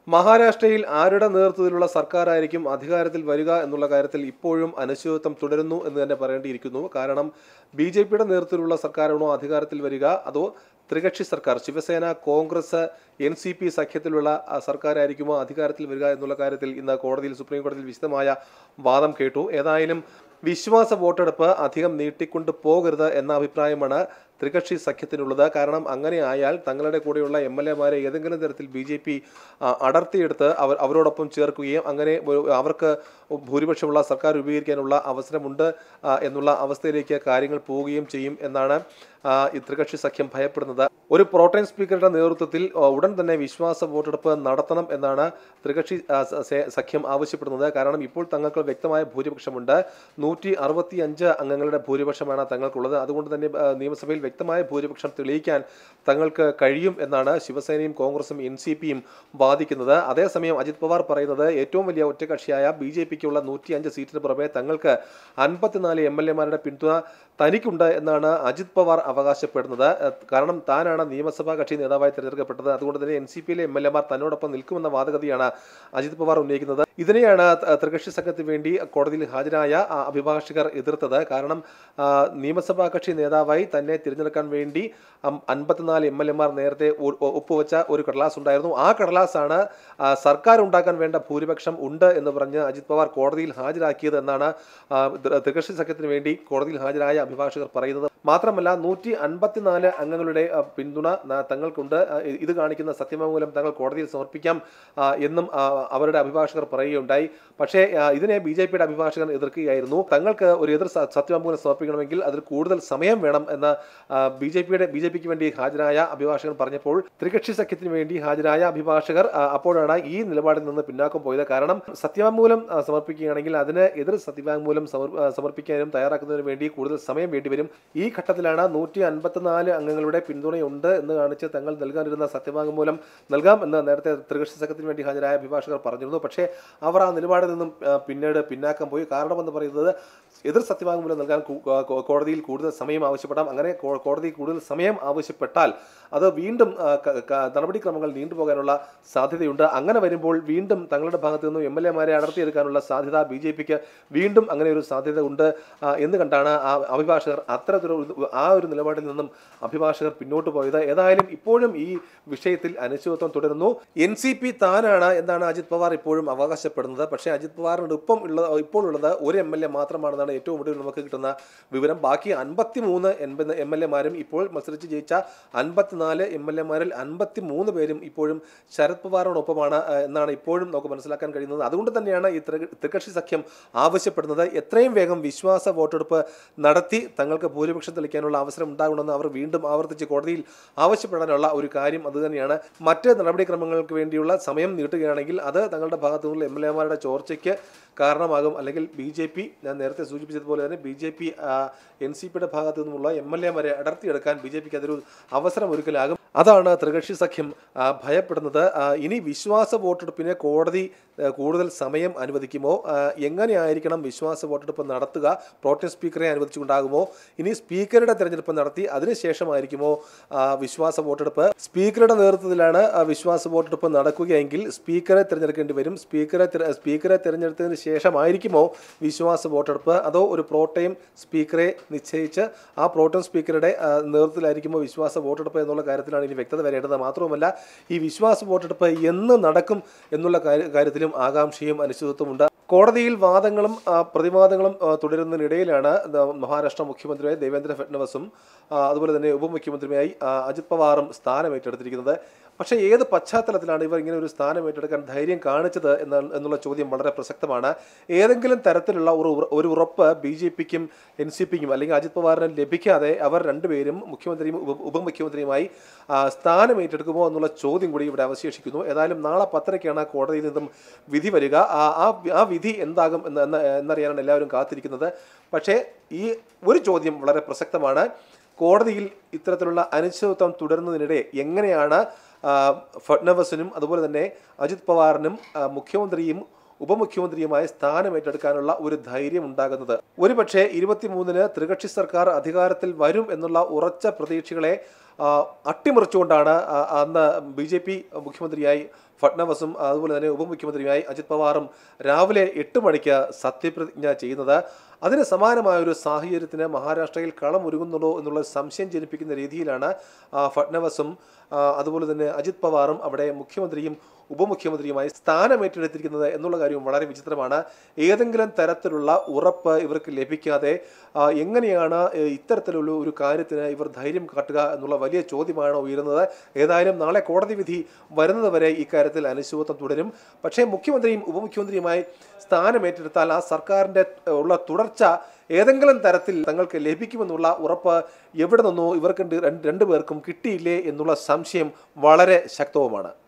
മഹാരാഷ്ട്രയിൽ ആരുടെ നേതൃത്വത്തിലുള്ള സർക്കാരായിരിക്കും അധികാരത്തിൽ വരിക എന്നുള്ള കാര്യത്തിൽ ഇപ്പോഴും അനിശ്ചിതത്വം തുടരുന്നു എന്ന് തന്നെ പറയേണ്ടിയിരിക്കുന്നു കാരണം ബി ജെ പിയുടെ നേതൃത്വത്തിലുള്ള സർക്കാരാണോ അധികാരത്തിൽ വരിക അതോ ത്രികക്ഷി സർക്കാർ Shiv Sena Congress N C P സഖ്യത്തിലുള്ള ആ, സർക്കാരായിരിക്കുമോ അധികാരത്തിൽ വരിക എന്നുള്ള കാര്യത്തിൽ ഇന്ന് കോടതിയിൽ സുപ്രീം കോടതിയിൽ വിശദമായ വാദം കേട്ടു ഏതായാലും വിശ്വാസ വോട്ടെടുപ്പ് അധികം നീട്ടിക്കൊണ്ട് പോകരുത് എന്ന അഭിപ്രായമാണ് ത്രികക്ഷി സഖ്യത്തിനുള്ളത് കാരണം അങ്ങനെ ആയാൽ തങ്ങളുടെ കൂടെയുള്ള എം എൽ എമാരെ ഏതെങ്കിലും തരത്തിൽ ബി ജെ പി അടർത്തിയെടുത്ത് അവർ അവരോടൊപ്പം ചേർക്കുകയും അങ്ങനെ ഒരു- അവർക്ക് ഭൂരിപക്ഷമുള്ള സർക്കാർ രൂപീകരിക്കാനുള്ള അവസരമുണ്ട് ആ, എന്നുള്ള അവസ്ഥയിലേക്ക് കാര്യങ്ങൾ പോവുകയും ചെയ്യും എന്നാണ് ആ, ഈ ത്രികക്ഷി സഖ്യം ഭയപ്പെടുന്നത് ഒരു പ്രോട്ടൈൻ സ്പീക്കറുടെ നേതൃത്വത്തിൽ ആ, ഉടൻ തന്നെ വിശ്വാസ വോട്ടെടുപ്പ് നടത്തണം എന്നാണ് ത്രികക്ഷി ആ, സ- സേ- സഖ്യം ആവശ്യപ്പെടുന്നത് കാരണം ഇപ്പോൾ തങ്ങൾക്ക് വ്യക്തമായ ഭൂരിപക്ഷമുണ്ട് നൂറ്റി അറുപത്തി അഞ്ച് അംഗങ്ങളുടെ ഭൂരിപക്ഷമാണ് തങ്ങൾക്കുള്ളത് അതുകൊണ്ട് തന്നെ ആ, നിയമസഭയിൽ വ്യക്തമായ ഭൂരിപക്ഷം തെളിയിക്കാൻ തങ്ങൾക്ക് കഴിയും എന്നാണ് ശിവസേനയും കോൺഗ്രസും എൻ സി പിയും വാദിക്കുന്നത് അതേസമയം അജിത് പവാർ പറയുന്നത് ഏറ്റവും വലിയ ഒറ്റകക്ഷിയായ ബി ജെ പിക്കുള്ള നൂറ്റി അഞ്ച് സീറ്റിന് പുറമെ തങ്ങൾക്ക് അൻപത്തിനാല് എം എൽ എമാരുടെ പിന്തുണ തനിക്കുണ്ട് എന്നാണ് അജിത് പവാർ അവകാശപ്പെടുന്നത് ഏഹ് കാരണം താനാണ് നിയമസഭാ കക്ഷി നേതാവായി തിരഞ്ഞെടുക്കപ്പെട്ടത് അതുകൊണ്ട് തന്നെ എൻ സി പിയിലെ എം എൽ എമാർ തന്നോടൊപ്പം നിൽക്കുമെന്ന വാദഗതിയാണ് അജിത് പവാർ ഉന്നയിക്കുന്നത് ഇതിനെയാണ് ത- ത്രികക്ഷി സംഘത്തിന് വേണ്ടി കോടതിയിൽ ഹാജരായ ആ, അഭിഭാഷകർ എതിർത്തത് കാരണം ആ, നിയമസഭാ കക്ഷി നേതാവായി തന്നെ തിരഞ്ഞെടുക്കാൻ വേണ്ടി അം- അൻപത്തിനാല് എം എൽ എമാർ നേരത്തെ ഒ- ഒ- ഒപ്പുവെച്ച ഒരു കടലാസ് ഉണ്ടായിരുന്നു ആ കടലാസാണ് ആ, സർക്കാർ ഉണ്ടാക്കാൻ വേണ്ട ഭൂരിപക്ഷം ഉണ്ട് എന്ന് പറഞ്ഞ് അജിത് പവാർ കോടതിയിൽ ഹാജരാക്കിയത് എന്നാണ് ആ, ത്രി- ത്രികക്ഷി സഖ്യത്തിന് വേണ്ടി കോടതിയിൽ ഹാജരായ അഭിഭാഷകർ പറയുന്നത് മാത്രമല്ല നൂറ്റി അൻപത്തിനാല് അംഗങ്ങളുടെ ആ, പിന്തുണ ന- തങ്ങൾക്കുണ്ട് ആ, ഇ- ഇത് കാണിക്കുന്ന സത്യവാങ്മൂലം തങ്ങൾ കോടതിയിൽ സമർപ്പിക്കാം ആ, എന്നും ആ, അവരുടെ അഭിഭാഷകർ പറയുകയുണ്ടായി പക്ഷേ ആ, ഇതിനെ ബി ജെ പിയുടെ അഭിഭാഷകർ എതിർക്കുകയായിരുന്നു തങ്ങൾക്ക് ഒരു എതിർ സ- സത്യവാങ്മൂലം സമർപ്പിക്കണമെങ്കിൽ അതിൽ കൂടുതൽ സമയം വേണം എന്ന് ബി ജെ പിയുടെ ബി ജെ പിക്ക് വേണ്ടി ഹാജരായ അഭിഭാഷകർ പറഞ്ഞപ്പോൾ ത്രികക്ഷി സഖ്യത്തിന് വേണ്ടി ഹാജരായ അഭിഭാഷകർ ആ, അപ്പോഴാണ് ഈ നിലപാടിൽ നിന്ന് പിന്നാക്കം പോയത് കാരണം സത്യവാങ്മൂലം ആ, സമർപ്പിക്കുകയാണെങ്കിൽ അതിന് എതിർ സത്യവാങ്മൂലം സമർ- ആ, സമർപ്പിക്കാനും തയ്യാറാക്കുന്നതിന് വേണ്ടി കൂടുതൽ സമയം വേണ്ടിവരും ഈ ഘട്ടത്തിലാണ് നൂറ്റി അൻപത്തിനാല് അംഗങ്ങളുടെ പിന്തുണയുണ്ട് എന്ന് കാണിച്ച് തങ്ങൾ നൽകാനിരുന്ന സത്യവാങ്മൂലം നൽകാം എന്ന് നേരത്തെ ത്രികക്ഷി സഖ്യത്തിന് വേണ്ടി ഹാജരായ അഭിഭാഷകർ പറഞ്ഞിരുന്നു പക്ഷേ അവർ ആ നിലപാടിൽ നിന്നും ആ, പിന്നീട് പിന്നാക്കം പോയി കാരണമെന്ന് പറയുന്നത് എതിർ സത്യവാങ്മൂലം നൽകാൻ കൂ- കോ- കോടതിയിൽ കൂടുതൽ സമയം ആവശ്യപ്പെടാം അങ്ങനെ കോ- കോടതി കൂടുതൽ സമയം ആവശ്യപ്പെട്ടാൽ അത് വീണ്ടും ആ, ക- ക- നടപടിക്രമങ്ങൾ നീണ്ടുപോകാനുള്ള സാധ്യതയുണ്ട് അങ്ങനെ വരുമ്പോൾ വീണ്ടും തങ്ങളുടെ ഭാഗത്തു നിന്നും എം എൽ എമാരെ അടർത്തിയെടുക്കാനുള്ള സാധ്യത ബി ജെ പിക്ക് വീണ്ടും അങ്ങനെ ഒരു സാധ്യത ഉണ്ട് ആ, എന്ന് കണ്ടാണ് ആ അഭിഭാഷകർ അത്തരത്തിലൊരു ആ ഒരു നിലപാടിൽ നിന്നും അഭിഭാഷകർ പിന്നോട്ട് പോയത് ഏതായാലും ഇപ്പോഴും ഈ വിഷയത്തിൽ അനിശ്ചിതത്വം തുടരുന്നു എൻ സി പി താനാണ് എന്നാണ് അജിത് പവാർ ഇപ്പോഴും അവകാശപ്പെടുന്നത് പക്ഷേ അജിത് പവാറിനോട് ഇപ്പം ഉള്ള ഇപ്പോൾ ഉള്ളത് ഒരു എം എൽ എ മാത്രമാണെന്നാണ് ഏറ്റവും ഒടുവിൽ നമുക്ക് കിട്ടുന്ന വിവരം ബാക്കി അൻപത്തി മൂന്ന് എം എൽ എമാരും ഇപ്പോൾ മത്സരിച്ച് ജയിച്ച അൻപത്തിനാല് എം എൽ എമാരിൽ അൻപത്തി മൂന്ന് പേരും ഇപ്പോഴും ശരത് പവാറിനൊപ്പമാണ് ആ, എന്നാണ് ഇപ്പോഴും നമുക്ക് മനസ്സിലാക്കാൻ കഴിയുന്നത് അതുകൊണ്ട് തന്നെയാണ് ഈ ത്രിക- ത്രികക്ഷി സഖ്യം ആവശ്യപ്പെടുന്നത് എത്രയും വേഗം വിശ്വാസ വോട്ടെടുപ്പ് നടത്തി തങ്ങൾക്ക് ഭൂരിപക്ഷം തെളിക്കാനുള്ള അവസരം ഉണ്ടാകണമെന്ന് അവർ വീണ്ടും ആവർത്തിച്ച് കോടതിയിൽ ആവശ്യപ്പെടാനുള്ള ഒരു കാര്യം അതുതന്നെയാണ് മറ്റ് നടപടിക്രമങ്ങൾക്ക് വേണ്ടിയുള്ള സമയം നീട്ടുകയാണെങ്കിൽ അത് തങ്ങളുടെ ഭാഗത്തു നിന്നുള്ള എം എൽ എമാരുടെ ചോർച്ചയ്ക്ക് കാരണമാകും അല്ലെങ്കിൽ ബി ജെ പി ഞാൻ നേരത്തെ സൂചിപ്പിച്ചതുപോലെ തന്നെ B J P N C പിയുടെ ഭാഗത്തു നിന്നുമുള്ള എം എൽ എമാരെ അടർത്തിയെടുക്കാൻ ബി ജെ പിക്ക് അതൊരു അവസരം ഒരുക്കലാകും അതാണ് ത്രികക്ഷി സഖ്യം ആ, ഭയപ്പെടുന്നത് ആ, ഇനി വിശ്വാസ വോട്ടെടുപ്പിന് കോടതി ആ, കൂടുതൽ സമയം അനുവദിക്കുമോ ആ, എങ്ങനെയായിരിക്കണം വിശ്വാസ വോട്ടെടുപ്പ് നടത്തുക പ്രോട്ടം സ്പീക്കറെ അനുവദിച്ചുകൊണ്ടാകുമോ ഇനി സ്പീക്കറുടെ തെരഞ്ഞെടുപ്പ് നടത്തി അതിനുശേഷമായിരിക്കുമോ ആ, വിശ്വാസ വോട്ടെടുപ്പ് സ്പീക്കറുടെ നേതൃത്വത്തിലാണ് ആ, വിശ്വാസ വോട്ടെടുപ്പ് നടക്കുകയെങ്കിൽ സ്പീക്കറെ തിരഞ്ഞെടുക്കേണ്ടി വരും സ്പീക്കറെ തിര- സ്പീക്കറെ തിരഞ്ഞെടുത്തതിന് ശേഷമായിരിക്കുമോ വിശ്വാസ വോട്ടെടുപ്പ് അതോ ഒരു പ്രോട്ടയം സ്പീക്കറെ നിശ്ചയിച്ച് ആ പ്രോട്ടം സ്പീക്കറുടെ ആ, നേതൃത്വത്തിലായിരിക്കുമോ വിശ്വാസ വോട്ടെടുപ്പ് എന്നുള്ള കാര്യത്തിലാണ് ഇനി വ്യക്തത വരേണ്ടത് മാത്രവുമല്ല ഈ വിശ്വാസ വോട്ടെടുപ്പ് എന്ന് നടക്കും എന്നുള്ള കാര്യ- കാര്യത്തിലും ആകാംക്ഷയും അനിശ്ചിതത്വമുണ്ട് കോടതിയിൽ വാദങ്ങളും ആ, പ്രതിവാദങ്ങളും ആ, തുടരുന്നതിനിടയിലാണ് ദ- മഹാരാഷ്ട്ര മുഖ്യമന്ത്രിയായി ദേവേന്ദ്ര ഫഡ്നവിസും ആ, അതുപോലെ തന്നെ ഉപമുഖ്യമന്ത്രിയായി ആ, അജിത് പവാറും സ്ഥാനം ഏറ്റെടുത്തിരിക്കുന്നത് പക്ഷേ ഏത് പശ്ചാത്തലത്തിലാണ് ഇവർ ഇങ്ങനെ ഒരു സ്ഥാനം ഏറ്റെടുക്കാൻ ധൈര്യം കാണിച്ചത് എന്ന എന്നുള്ള ചോദ്യം വളരെ പ്രസക്തമാണ് ഏതെങ്കിലും തരത്തിലുള്ള ഒരു ഉറ- ഒരു ഉറപ്പ് ബി ജെ പിക്കും എൻ സി പിക്കും അല്ലെങ്കിൽ അജിത് പവാറിനും ലഭിക്കാതെ അവർ രണ്ടുപേരും മുഖ്യമന്ത്രിയും ഉപ ഉപമുഖ്യമന്ത്രിയുമായി ആ, സ്ഥാനം ഏറ്റെടുക്കുമോ എന്നുള്ള ചോദ്യം കൂടി ഇവിടെ അവശേഷിക്കുന്നു ഏതായാലും നാളെ പത്തരയ്ക്കാണ് കോടതിയിൽ നിന്നും വിധി വരിക ആ ആ- ആ വിധി എന്താകും എന്ന് എന്ന് എന്നറിയാനാണ് എല്ലാവരും കാത്തിരിക്കുന്നത് പക്ഷേ ഈ ഒരു ചോദ്യം വളരെ പ്രസക്തമാണ് കോടതിയിൽ ഇത്തരത്തിലുള്ള അനിശ്ചിതത്വം തുടരുന്നതിനിടെ എങ്ങനെയാണ് ആ, ഫഡ്നവിസിനും അതുപോലെ തന്നെ അജിത് പവാറിനും ആ, മുഖ്യമന്ത്രിയും ഉപമുഖ്യമന്ത്രിയുമായി സ്ഥാനം ഏറ്റെടുക്കാനുള്ള ഒരു ധൈര്യം ഉണ്ടാകുന്നത് ഒരുപക്ഷെ ഇരുപത്തിമൂന്നിന് ത്രികക്ഷി സർക്കാർ അധികാരത്തിൽ വരും എന്നുള്ള ഉറച്ച പ്രതീക്ഷകളെ ആ, അട്ടിമറിച്ചുകൊണ്ടാണ് ആ, അന്ന് ബി ജെ പി മുഖ്യമന്ത്രിയായി ഫട്നവിസും അതുപോലെ തന്നെ ഉപമുഖ്യമന്ത്രിയുമായി അജിത് പവാറും രാവിലെ എട്ട് മണിക്ക് സത്യപ്രതിജ്ഞ ചെയ്യുന്നത് അതിന് സമാനമായ ഒരു സാഹചര്യത്തിന് മഹാരാഷ്ട്രയിൽ കളമൊരുങ്ങുന്നുണ്ടോ എന്നുള്ള സംശയം ജനിപ്പിക്കുന്ന രീതിയിലാണ് ആ, ഫട്നവിസും ആ, അതുപോലെ തന്നെ അജിത് പവാറും അവിടെ മുഖ്യമന്ത്രിയും ഉപമുഖ്യമന്ത്രിയുമായി സ്ഥാനമേറ്റെടുത്തിരിക്കുന്നത് എന്നുള്ള കാര്യവും വളരെ വിചിത്രമാണ് ഏതെങ്കിലും തരത്തിലുള്ള ഉറപ്പ് ഇവർക്ക് ലഭിക്കാതെ ആ, എങ്ങനെയാണ് ഏ, ഇത്തരത്തിലുള്ള ഒരു കാര്യത്തിന് ഇവർ ധൈര്യം കാട്ടുക എന്നുള്ള വലിയ ചോദ്യമാണ് ഉയരുന്നത് ഏതായാലും നാളെ കോടതി വിധി വരുന്നത് വരെ ഇക്കാര്യത്തിൽ അനിശ്ചിതത്വം തുടരും പക്ഷേ മുഖ്യമന്ത്രിയും ഉപമുഖ്യമന്ത്രിയുമായി സ്ഥാനമേറ്റെടുത്താൽ ആ സർക്കാരിൻ്റെ ഉള്ള തുടർച്ച ഏതെങ്കിലും തരത്തിൽ തങ്ങൾക്ക് ലഭിക്കുമെന്നുള്ള ഉറപ്പ് എവിടെ നിന്നോ ഇവർക്ക് രണ്ട് രണ്ടുപേർക്കും കിട്ടിയില്ലേ എന്നുള്ള സംശയം വളരെ ശക്തവുമാണ്